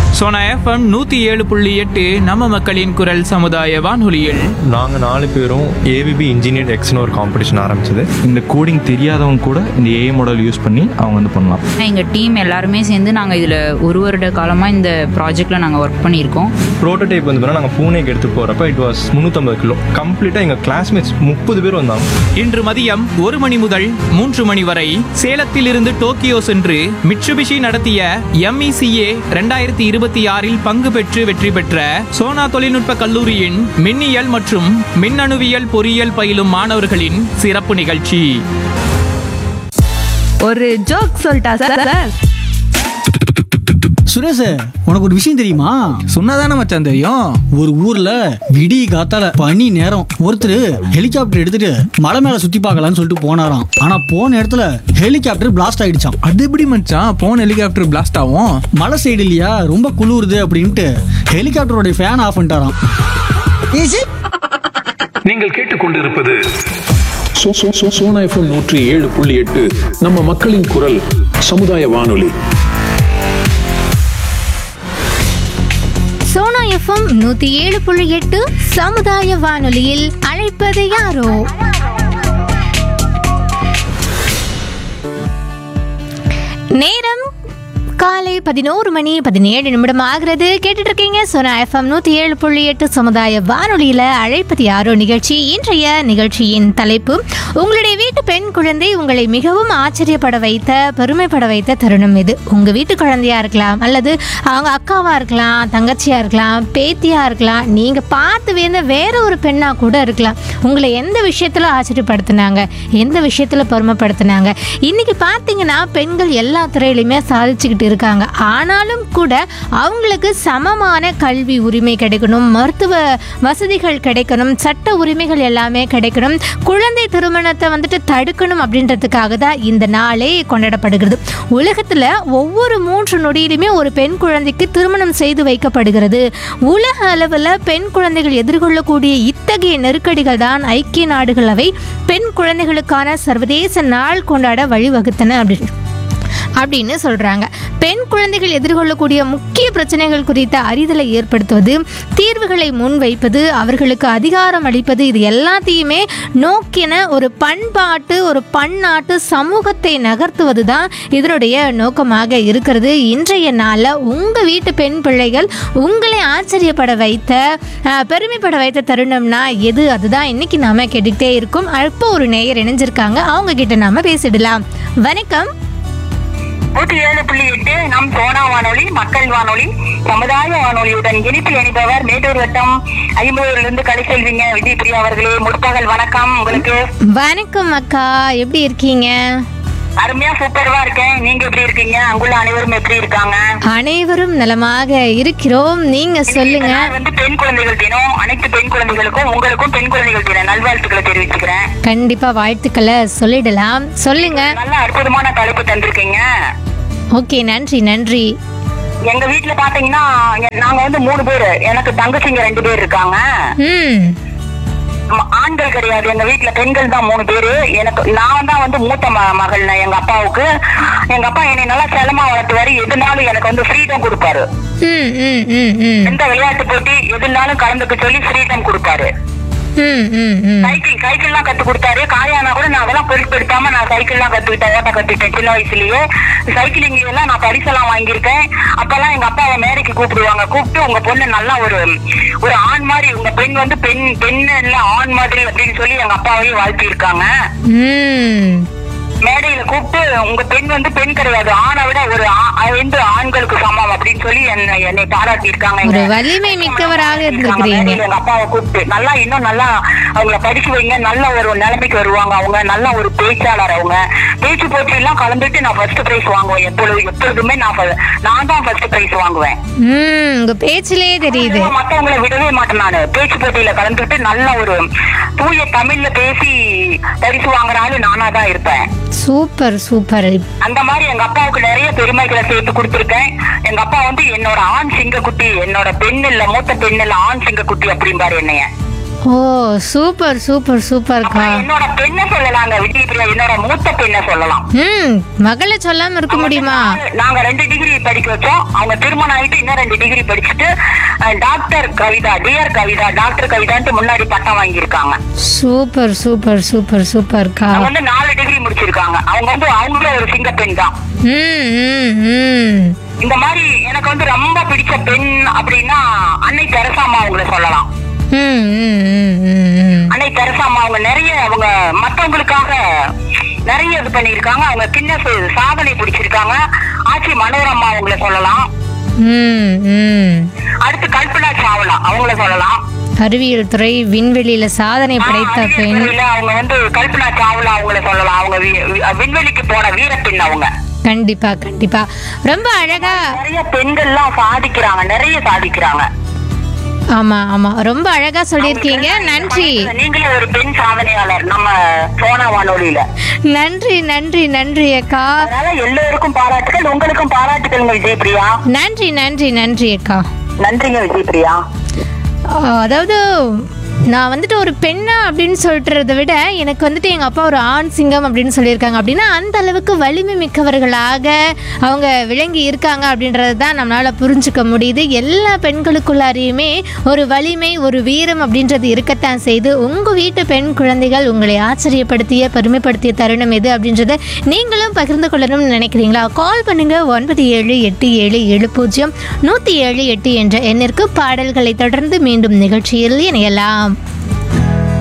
Sona FM நூத்தி ஏழு புள்ளி எட்டு நம்ம மக்களின் குரல் சமுதாய வானொலியில் நாங்கள் நாலு பேரும் ஏவிபி இன்ஜினியர் எக்ஸ்னு ஒரு காம்படிஷன் ஆரம்பிச்சது இந்த கோடிங் தெரியாதவங்க கூட இந்த ஏஐ மாடல் யூஸ் பண்ணி அவங்க வந்து பண்ணலாம் எங்கள் டீம் எல்லாருமே சேர்ந்து நாங்கள் இதில் ஒரு வருட காலமாக இந்த ப்ராஜெக்டில் நாங்கள் ஒர்க் பண்ணியிருக்கோம் ப்ரோட்டோடைப் வந்து நாங்கள் பூனேக்கு எடுத்து போகிறப்ப இட் வாஸ் முந்நூற்றம்பது கிலோ கம்ப்ளீட்டாக எங்கள் கிளாஸ்மேட்ஸ் முப்பது பேர் வந்தாங்க இன்று மதியம் ஒரு மணி முதல் மூன்று மணி வரை சேலத்தில் இருந்து டோக்கியோ சென்று மிட்சுபிஷி நடத்திய எம்இசிஏ ரெண்டாயிரத்தி இருபத்தி ஆறில் பங்கு பெற்று வெற்றி பெற்ற சோனா தொழில்நுட்ப கல்லூரியின் மின்னியல் மற்றும் மின்னணுவியல் பொறியியல் பயிலும் மாணவர்களின் சிறப்பு நிகழ்ச்சி ஒரு ஜோக் சொல்லிட்டா சார் சுரேஷ் உனக்கு ஒரு விஷயம் தெரியுமா சொன்னாதானே மச்சான் தெரியும் ஒரு ஊர்ல விடிய காத்தால பனி நேரம் ஒருத்தர் ஹெலிகாப்டர் எடுத்துட்டு மலை மேல சுத்தி பார்க்கலாம்னு சொல்லிட்டு போனாராம் ஆனா போன இடத்துல ஹெலிகாப்டர் பிளாஸ்ட் ஆயிடுச்சாம் அது எப்படி மச்சான் போன ஹெலிகாப்டர் பிளாஸ்ட் ஆகும் மலை சைடு இல்லையா ரொம்ப குளிருது அப்படின்ட்டு ஹெலிகாப்டரோட ஃபேன் ஆஃப் பண்ணிட்டாராம் நீங்கள் கேட்டுக்கொண்டிருப்பது சோ- சோ- சோ- சோனா எஃப்எம் நூற்றி ஏழு புள்ளி எட்டு நம்ம மக்களின் குரல் சமுதாய வானொலி சோனா எஃப்எம் நூத்தி ஏழு புள்ளி எட்டு சமுதாய வானொலியில் அழைப்பது யாரோ நேரம் காலை பதினோரு மணி பதினேழு நிமிடம் ஆகிறது கேட்டுட்டு இருக்கீங்க சோனா எஃப்எம் நூத்தி ஏழு புள்ளி எட்டு சமுதாய வானொலியில அழைப்பது யாரோ நிகழ்ச்சி இன்றைய நிகழ்ச்சியின் தலைப்பு உங்களுடைய வீட்டு பெண் குழந்தை உங்களை மிகவும் ஆச்சரியப்பட வைத்த பெருமைப்பட வைத்த தருணம் இது உங்க வீட்டு குழந்தையா இருக்கலாம் அல்லது அவங்க அக்காவா இருக்கலாம் தங்கச்சியா இருக்கலாம் பேத்தியா இருக்கலாம் நீங்க பார்த்து வேந்த வேற ஒரு பெண்ணா கூட இருக்கலாம் உங்களை எந்த விஷயத்துல ஆச்சரியப்படுத்தினாங்க எந்த விஷயத்துல பெருமைப்படுத்தினாங்க இன்னைக்கு பார்த்தீங்கன்னா பெண்கள் எல்லா துறையிலுமே சாதிச்சுக்கிட்டு இருக்காங்க ஆனாலும் கூட அவங்களுக்கு சமமான கல்வி உரிமை கிடைக்கணும் மருத்துவ வசதிகள் கிடைக்கணும் சட்ட உரிமைகள் எல்லாமே கிடைக்கணும் குழந்தை திருமணத்தை வந்துட்டு தடுக்கணும் அப்படின்றதுக்காக தான் இந்த நாளே கொண்டாடப்படுகிறது உலகத்துல ஒவ்வொரு மூன்று நொடியிலுமே ஒரு பெண் குழந்தைக்கு திருமணம் செய்து வைக்கப்படுகிறது உலக அளவில் பெண் குழந்தைகள் எதிர்கொள்ளக்கூடிய இத்தகைய நெருக்கடிகள் தான் ஐக்கிய நாடுகள் அவை பெண் குழந்தைகளுக்கான சர்வதேச நாள் கொண்டாட வழிவகுத்தன அப்படின்னு அப்படின்னு சொல்றாங்க பெண் குழந்தைகள் எதிர்கொள்ளக்கூடிய முக்கிய பிரச்சனைகள் குறித்த அறிதலை ஏற்படுத்துவது தீர்வுகளை முன்வைப்பது அவர்களுக்கு அதிகாரம் அளிப்பது இது எல்லாத்தையுமே நோக்கின ஒரு பண்பாட்டு ஒரு பன்னாட்டு சமூகத்தை நகர்த்துவது தான் இதனுடைய நோக்கமாக இருக்கிறது இன்றைய நாளில் உங்கள் வீட்டு பெண் பிள்ளைகள் உங்களை ஆச்சரியப்பட வைத்த அஹ், பெருமைப்பட வைத்த தருணம்னா எது அதுதான் இன்னைக்கு நாம கேட்டுக்கிட்டே இருக்கோம் அப்போ ஒரு நேயர் இணைஞ்சிருக்காங்க அவங்க கிட்ட நாம பேசிடலாம் வணக்கம் நூற்றி ஏழு புள்ளி எட்டு நம் சோனா வானொலி மக்கள் வானொலி சமுதாய வானொலியுடன் இனிப்பில் இணைப்பவர் மேட்டூர் வட்டம் ஐம்பதுலிருந்து கலைசெல்விங்க விஜயபிரியா அவர்களே முற்பகல் வணக்கம் உங்களுக்கு வணக்கம் அக்கா எப்படி இருக்கீங்க அருமையா சூப்பர்வா இருக்கேன் நீங்க எப்படி இருக்கீங்க அங்குள்ள அனைவரும் எப்படி இருக்காங்க அனைவரும் நலமாக இருக்கிறோம் நீங்க இந்த சொல்லுங்க நாள் வந்து பெண் குழந்தைகள் தினம் அனைத்து பெண் குழந்தைகளுக்கும் உங்களுக்கும் பெண் குழந்தைகள் தின நல்வாழ்த்துக்களை தெரிவிச்சுக்கிறேன் கண்டிப்பா வாழ்த்துக்களை சொல்லிடலாம் சொல்லுங்க நல்ல அற்புதமான தலைப்பு தந்திருக்கீங்க ஓகே நன்றி நன்றி எங்க வீட்டுல பாத்தீங்கன்னா எ- நாங்க வந்து மூணு பேரு எனக்கு தங்கச்சிங்க ரெண்டு பேர் இருக்காங்க ம் ஆமா, ஆண்கள் கிடையாது எங்க வீட்டுல பெண்கள் தான் மூணு பேரு எனக்கு நான் தான் வந்து மூத்த ம- மகள் நான் எங்க அப்பாவுக்கு எங்க அப்பா என்னை நல்லா செலமா வளர்த்துவாரு எதுனாலும் எனக்கு வந்து ஃப்ரீடம் கொடுப்பாரு ம் ம் ம் ம் எந்த விளையாட்டு போட்டி எதுனாலும் கலந்துக்க சொல்லி ஃப்ரீடம் கொடுப்பாரு ம் ம் ம் சைக்கிள் சைக்கிள்லாம் கத்து கொடுத்தாரு காயானா கூட நான் அதெல்லாம் பொருட்படுத்தாம நான் சைக்கிள்லாம் கத்துக்கிட்டேன் ஓட்ட கத்துக்கிட்டேன் சின்ன வயசுலயே சைக்கிளிங் எல்லாம் நான் பரிசெல்லாம் வாங்கியிருக்கேன் அப்பெல்லாம் எங்க அப்பாவை மேடைக்கு கூப்பிடுவாங்க கூப்பிட்டு உங்க பொண்ணு நல்லா ஒரு ஒரு ஆண் மாதிரி உங்க பெண் வந்து பெண் பெண் இல்ல ஆண் மாதிரி அப்படின்னு சொல்லி எங்க அப்பாவையும் வாழ்த்தி இருக்காங்க ம் மேடையில கூப்பிட்டு உங்க பெண் வந்து பெண் கிடையாது ஆணை விட ஒரு ஆ- ஐந்து ஆண்களுக்கு சமம் அப்படின்னு சொல்லி என்னை என்னை பாராட்டி இருக்காங்க ஒரு வலிமை மிக்கவராக இருந்திருக்கிறீங்க எங்க அப்பாவை கூப்பிட்டு நல்லா இன்னும் நல்லா அவங்கள படிக்க வைங்க நல்ல ஒரு நிலைமைக்கு வருவாங்க அவங்க நல்ல ஒரு பேச்சாளர் அவங்க பேச்சு போட்டி எல்லாம் கலந்துட்டு நான் ஃபர்ஸ்ட் பிரைஸ் வாங்குவேன் எப்பொழுது எப்பொழுதுமே நான் ஃப- நான் தான் ஃபர்ஸ்ட் பிரைஸ் வாங்குவேன் ம் உங்க பேச்சிலே தெரியுது மத்தவங்களை விடவே மாட்டேன் நானு பேச்சு போட்டியில கலந்துட்டு நல்ல ஒரு தூய தமிழ்ல பேசி பரிசு வாங்குற ஆளு நானா தான் இருப்பேன் சூப்பர் சூப்பர் அந்த மாதிரி எங்க அப்பாவுக்கு நிறைய பெருமைகளை சேர்த்து கொடுத்திருக்கேன் எங்க அப்பா வந்து என்னோட ஆண் சிங்கக்குட்டி என்னோட பெண் இல்ல மூத்த பெண் இல்ல ஆண் சிங்கக்குட்டி அப்படிம்பாரு என்னைய ஓ சூப்பர் சூப்பர் சூப்பர்க்கா அப்புறம் என்னோட பெண்ணை சொல்லலாங்க விஜய் பிரியா என்னோட மூத்த பெண்ணை சொல்லலாம் ம் மகளை சொல்லாம இருக்க முடியுமா நாங்க- நாங்க ரெண்டு டிகிரி படிக்க வச்சோம் அவங்க திருமணம் ஆயிட்டு இன்னும் ரெண்டு டிகிரி படிச்சுட்டு அஹ், doctor Kavitha D R Kavitha doctor கவிதான்ட்டு முன்னாடி பட்டம் வாங்கியிருக்காங்க சூப்பர் சூப்பர் சூப்பர் சூப்பர்க்கா அவங்க வந்து நாலு டிகிரி முடிச்சிருக்காங்க அவங்க வந்து அவங்களும் ஒரு சிங்க பெண் தான் ம் ம் ம் இந்த மாதிரி எனக்கு வந்து ரொம்ப பிடிச்ச பெண் அப்படின்னா அன்னை தெரசாமா அவங்கள சொல்லலாம் ம் ம் ம் ம் ம் அன்னை தெரசாமா அவங்க நிறைய அவங்க மத்தவங்களுக்காக நிறைய இது பண்ணியிருக்காங்க அவங்க கின்னஸ் சாதனை பிடிச்சிருக்காங்க ஆட்சி மனோரமா அவங்கள சொல்லலாம் ம் ம் அடுத்து கல்பனா சாவ்லா அவங்கள சொல்லலாம் அறிவியல் துறை விண்வெளியில சாதனை படைத்த ஆ, அறிவியல் பெண் துறையில அவங்க வந்து கல்பனா சாவ்லா அவங்கள சொல்லலாம் அவங்க வி- வி- விண்வெளிக்கு போன வீரப்பெண் அவங்க கண்டிப்பா கண்டிப்பா ரொம்ப அழகா நிறைய பெண்கள்லாம் சாதிக்கிறாங்க நிறைய சாதிக்கிறாங்க ஆமா ஆமா ரொம்ப அழகா சொல்லியிருக்கீங்க நன்றி நீங்களே ஒரு பெண் சாதனையாளர் நம்ம சோனா வானொலியில நன்றி நன்றி நன்றி அக்கா அதனால எல்லோருக்கும் பாராட்டுகள் உங்களுக்கும் பாராட்டுகள் விஜய் பிரியா நன்றி நன்றி நன்றி அக்கா நன்றிங்க விஜய் பிரியா ஆஹ் அதாவது நான் வந்துட்டு ஒரு பெண்ணா அப்படின்னு சொல்றதை விட எனக்கு வந்துட்டு எங்கள் அப்பா ஒரு ஆண் சிங்கம் அப்படின்னு சொல்லியிருக்காங்க அப்படின்னா அந்த அளவுக்கு வலிமை மிக்கவர்களாக அவங்க விளங்கி இருக்காங்க அப்படின்றது தான் நம்மளால் புரிஞ்சுக்க முடியுது எல்லா பெண்களுக்குள்ளாரையுமே ஒரு வலிமை ஒரு வீரம் அப்படின்றது இருக்கத்தான் செய்து உங்கள் வீட்டு பெண் குழந்தைகள் உங்களை ஆச்சரியப்படுத்திய பெருமைப்படுத்திய தருணம் எது அப்படின்றத நீங்களும் பகிர்ந்து கொள்ளணும்னு நினைக்கிறீங்களா கால் பண்ணுங்க ஒன்பது ஏழு எட்டு ஏழு ஏழு பூஜ்ஜியம் நூற்றி ஏழு எட்டு என்ற எண்ணிற்கு பாடல்களை தொடர்ந்து மீண்டும் நிகழ்ச்சியில் இணையலாம்